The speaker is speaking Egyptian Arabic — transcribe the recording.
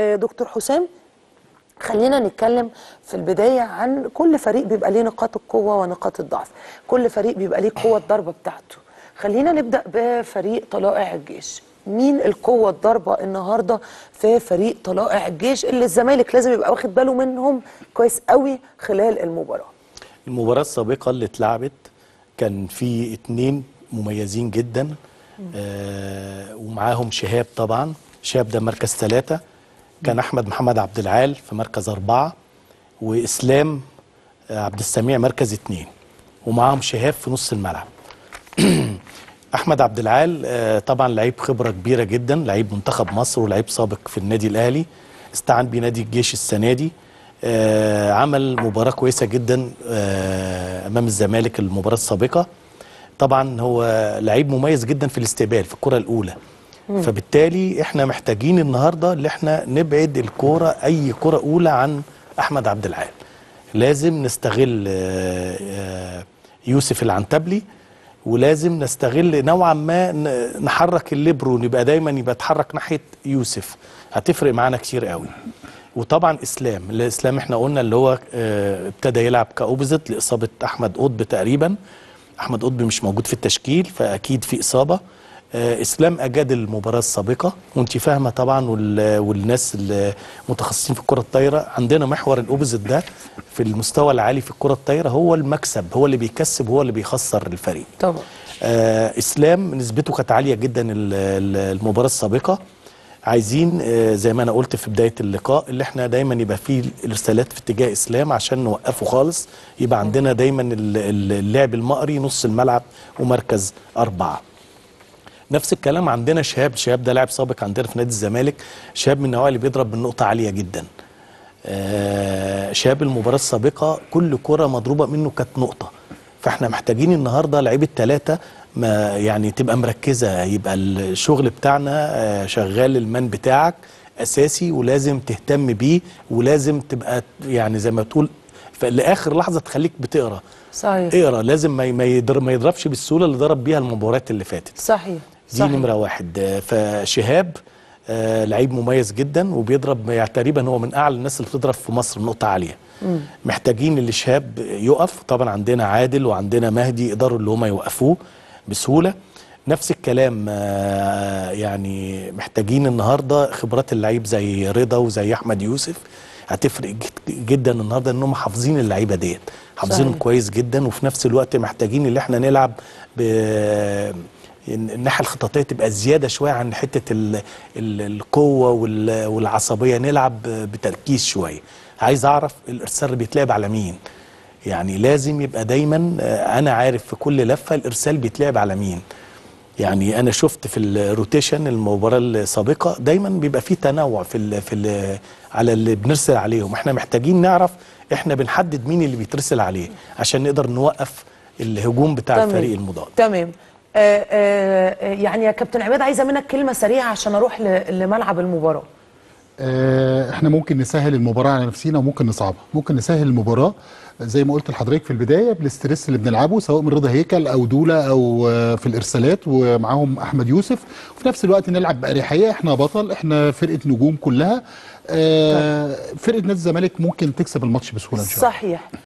آه، دكتور حسام خلينا نتكلم في البداية عن كل فريق بيبقى ليه نقاط القوة ونقاط الضعف كل فريق بيبقى ليه قوة الضربة بتاعته خلينا نبدأ بفريق طلائع الجيش مين القوة الضربة النهاردة في فريق طلائع الجيش اللي الزمالك لازم يبقى واخد باله منهم كويس قوي خلال المباراة المباراة السابقة اللي اتلعبت كان في اتنين مميزين جدا آه ومعاهم شهاب طبعا شهاب ده مركز ثلاثة كان أحمد محمد عبد العال في مركز أربعة وإسلام آه، عبد السميع مركز اتنين ومعاهم شهاب في نص الملعب احمد عبد العال آه، طبعا لعيب خبره كبيره جدا لعيب منتخب مصر ولعيب سابق في النادي الاهلي استعان بنادي الجيش السنه دي آه، عمل مباراه كويسه جدا آه، امام الزمالك المباراه السابقه طبعا هو لعيب مميز جدا في الاستقبال في الكره الاولى فبالتالي احنا محتاجين النهارده ان احنا نبعد الكوره اي كره اولى عن احمد عبد العال لازم نستغل آه، آه، يوسف العنتبلي ولازم نستغل نوعا ما ن- نحرك الليبرو نبقى دايما يبقى اتحرك ناحيه يوسف هتفرق معانا كتير قوي وطبعا اسلام الاسلام احنا قلنا اللي هو آه، ابتدى يلعب كاوبزيت لاصابه احمد قطب تقريبا احمد قطب مش موجود في التشكيل فاكيد في اصابه آه، اسلام اجاد المباراه السابقه وانت فاهمه طبعا وال- والناس المتخصصين في الكره الطايره عندنا محور الاوبزيت ده في المستوى العالي في الكره الطايره هو المكسب هو اللي بيكسب هو اللي بيخسر الفريق طبعا آه اسلام نسبته كانت عاليه جدا ال- ال- المباراه السابقه عايزين آه زي ما انا قلت في بدايه اللقاء اللي احنا دايما يبقى فيه الارسالات في اتجاه اسلام عشان نوقفه خالص يبقى عندنا دايما ال- ال- اللعب المقري نص الملعب ومركز اربعه نفس الكلام عندنا شهاب شهاب ده لاعب سابق عندنا في نادي الزمالك شهاب من النوع اللي بيضرب بالنقطه عاليه جدا آه، شهاب المباراه السابقه كل كره مضروبه منه كانت نقطه فاحنا محتاجين النهارده لعيبه ثلاثه ما يعني تبقى مركزه يبقى الشغل بتاعنا آه، شغال المان بتاعك اساسي ولازم تهتم بيه ولازم تبقى يعني زي ما تقول ف- لاخر لحظه تخليك بتقرا صحيح اقرا لازم ما ما يضر- ما يضربش بالسهوله اللي ضرب بيها المباريات اللي فاتت صحيح دي صحيح نمره واحد آه، فشهاب آه لعيب مميز جدا وبيضرب يعني تقريبا هو من اعلى الناس اللي بتضرب في مصر نقطه عاليه محتاجين اللي شهاب يقف طبعا عندنا عادل وعندنا مهدي يقدروا اللي هم يوقفوه بسهوله نفس الكلام آه، يعني محتاجين النهارده خبرات اللعيب زي رضا وزي احمد يوسف هتفرق جد- جدا النهارده انهم حافظين اللعيبه ديت حافظينهم صحيح. كويس جدا وفي نفس الوقت محتاجين اللي احنا نلعب ب الناحيه الخططيه تبقى زياده شويه عن حته ال... ال... القوه وال... والعصبيه نلعب بتركيز شويه عايز اعرف الارسال بيتلعب على مين يعني لازم يبقى دايما آه، انا عارف في كل لفه الارسال بيتلعب على مين يعني انا شفت في الروتيشن المباراه السابقه دايما بيبقى فيه تنوع في ال في ال على اللي بنرسل عليهم احنا محتاجين نعرف احنا بنحدد مين اللي بيترسل عليه عشان نقدر نوقف الهجوم بتاع تمام. الفريق المضاد تمام آه آه يعني يا كابتن عماد عايزه منك كلمه سريعه عشان اروح ل- لملعب المباراه آه، احنا ممكن نسهل المباراه على نفسينا وممكن نصعبها ممكن نسهل المباراه زي ما قلت لحضرتك في البدايه بالاسترس اللي بنلعبه سواء من رضا هيكل او دوله او آه، في الارسالات ومعاهم احمد يوسف وفي نفس الوقت نلعب باريحيه احنا بطل احنا فرقه نجوم كلها آه، فرقه نادي الزمالك ممكن تكسب الماتش بسهوله ان شاء الله صحيح